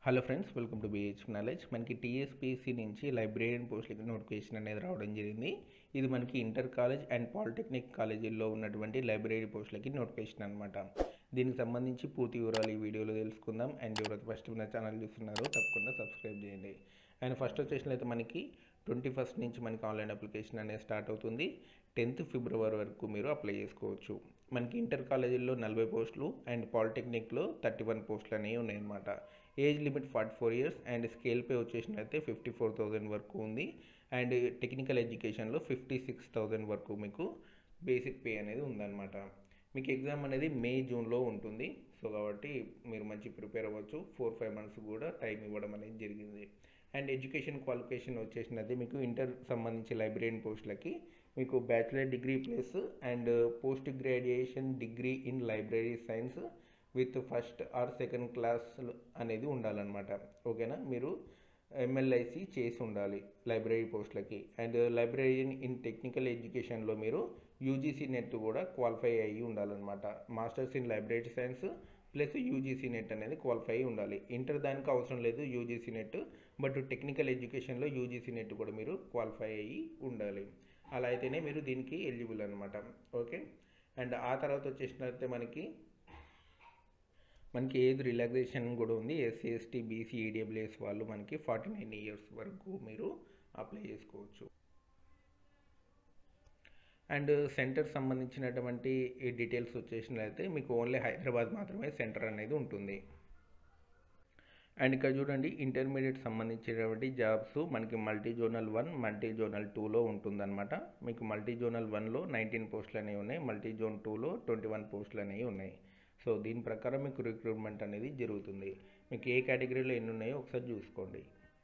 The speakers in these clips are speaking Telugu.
hello friends welcome to BH knowledge మనకి టీఎస్పీసీ నుంచి లైబ్రేరియన్ పోస్టులకి నోటిఫికేషన్ అనేది రావడం జరిగింది ఇది మనకి ఇంటర్ కాలేజ్ అండ్ పాలిటెక్నిక్ కాలేజీల్లో ఉన్నటువంటి లైబ్రరీ పోస్టులకి నోటిఫికేషన్ అనమాట దీనికి సంబంధించి పూర్తి వివరాలు ఈ వీడియోలో తెలుసుకుందాం అండ్ ఎవరైతే ఫస్ట్ నా ఛానల్ చూస్తున్నారో తప్పకుండా సబ్స్క్రైబ్ చేయండి అండ్ ఫస్ట్ వచ్చేసినట్లయితే మనకి ట్వంటీ ఫస్ట్ నుంచి మనకి ఆన్లైన్ అప్లికేషన్ అనేది స్టార్ట్ అవుతుంది టెన్త్ ఫిబ్రవరి వరకు మీరు అప్లై చేసుకోవచ్చు మనకి ఇంటర్ కాలేజీల్లో నలభై పోస్టులు అండ్ పాలిటెక్నిక్లో థర్టీ వన్ పోస్టులు అనేవి ఉన్నాయన్నమాట age limit forty four years and scale pay వచ్చేసినట్లయితే ఫిఫ్టీ ఫోర్ థౌజండ్ వరకు ఉంది అండ్ టెక్నికల్ ఎడ్యుకేషన్లో ఫిఫ్టీ సిక్స్ థౌజండ్ వరకు మీకు బేసిక్ పే అనేది ఉందన్నమాట మీకు ఎగ్జామ్ అనేది మే జూన్లో ఉంటుంది సో కాబట్టి మీరు మంచి ప్రిపేర్ అవ్వచ్చు ఫోర్ ఫైవ్ మంత్స్ కూడా టైం ఇవ్వడం అనేది జరిగింది అండ్ ఎడ్యుకేషన్ క్వాలిఫికేషన్ వచ్చేసినది మీకు ఇంటర్ సంబంధించి లైబ్రరీన్ పోస్టులకి మీకు bachelor degree plus and post graduation degree in library science with first or second class అనేది ఉండాలన్నమాట ఓకేనా మీరు ఎంఎల్ఐసి చేసి ఉండాలి లైబ్రరీ పోస్టులకి అండ్ లైబ్రరీన్ ఇన్ టెక్నికల్ ఎడ్యుకేషన్లో మీరు యూజీసీ నెట్ కూడా క్వాలిఫై అయ్యి ఉండాలన్నమాట masters in library science plus UGC NET అనేది క్వాలిఫై అయ్యి ఉండాలి ఇంటర్ దానికి అవసరం లేదు యూజీసీ నెట్ బట్ టెక్నికల్ ఎడ్యుకేషన్లో యూజీసీ నెట్ కూడా మీరు క్వాలిఫై అయ్యి ఉండాలి అలా అయితేనే మీరు దీనికి ఎలిజిబుల్ అనమాట ఓకే అండ్ ఆ తర్వాత వచ్చేసినట్లయితే మనకి మనకి ఏజ్ రిలాక్సేషన్ కూడా ఉంది ఎస్సీ ఎస్టీ బీసీ ఈడబ్ల్యూఎస్ వాళ్ళు మనకి ఫార్టీ నైన్ ఇయర్స్ వరకు మీరు అప్లై చేసుకోవచ్చు అండ్ సెంటర్ సంబంధించినటువంటి డీటెయిల్స్ వచ్చేసినట్లయితే మీకు ఓన్లీ హైదరాబాద్ మాత్రమే సెంటర్ అనేది ఉంటుంది అండ్ ఇక్కడ చూడండి ఇంటర్మీడియట్ సంబంధించినటువంటి జాబ్స్ మనకి multi zonal one multi zonal టూలో ఉంటుందన్నమాట మీకు మల్టీ జోనల్ వన్లో నైన్టీన్ పోస్టులు అనేవి ఉన్నాయి మల్టీ జోన్ టూలో ట్వంటీ వన్ పోస్టులు అనేవి ఉన్నాయి సో దీని ప్రకారం మీకు రిక్రూట్మెంట్ అనేది జరుగుతుంది మీకు ఏ కేటగిరీలో ఎన్ని ఉన్నాయో ఒకసారి చూసుకోండి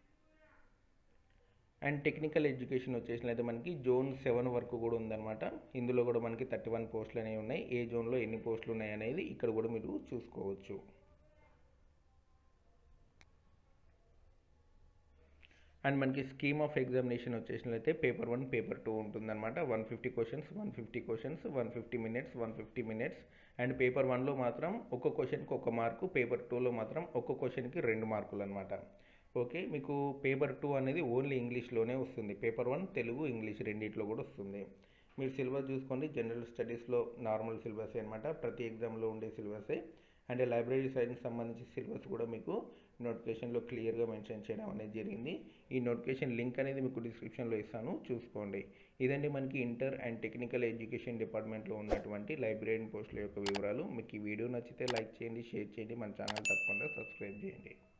అండ్ టెక్నికల్ ఎడ్యుకేషన్ వచ్చేసినట్లయితే మనకి జోన్ సెవెన్ వరకు కూడా ఉందన్నమాట ఇందులో కూడా మనకి థర్టీ వన్ పోస్టులు అనేవి ఉన్నాయి ఏ జోన్లో ఎన్ని పోస్టులు ఉన్నాయి అనేది ఇక్కడ కూడా మీరు చూసుకోవచ్చు అండ్ మనకి స్కీమ్ ఆఫ్ ఎగ్జామినేషన్ వచ్చేసినట్లయితే పేపర్ వన్ పేపర్ టూ ఉంటుందన్నమాట one fifty questions one fifty questions one fifty minutes one fifty minutes and paper వన్లో మాత్రం ఒక క్వశ్చన్కి ఒక మార్కు పేపర్ టూలో మాత్రం ఒక క్వశ్చన్కి రెండు మార్కులు అనమాట ఓకే మీకు పేపర్ టూ అనేది ఓన్లీ ఇంగ్లీష్లోనే వస్తుంది పేపర్ వన్ తెలుగు ఇంగ్లీష్ రెండిట్లో కూడా వస్తుంది మీరు సిలబస్ చూసుకోండి జనరల్ స్టడీస్లో నార్మల్ సిలబస్ అనమాట ప్రతి ఎగ్జామ్లో ఉండే సిలబసే అండ్ లైబ్రరీ సైన్స్ సంబంధించి సిలబస్ కూడా మీకు నోటిఫికేషన్లో క్లియర్గా మెన్షన్ చేయడం అనేది జరిగింది ఈ నోటిఫికేషన్ లింక్ అనేది మీకు డిస్క్రిప్షన్లో ఇస్తాను చూసుకోండి ఇదండి మనకి ఇంటర్ అండ్ టెక్నికల్ ఎడ్యుకేషన్ డిపార్ట్మెంట్లో ఉన్నటువంటి లైబ్రరీ పోస్టుల యొక్క వివరాలు మీకు ఈ వీడియో నచ్చితే లైక్ చేయండి షేర్ చేయండి మన ఛానల్ తప్పకుండా సబ్స్క్రైబ్ చేయండి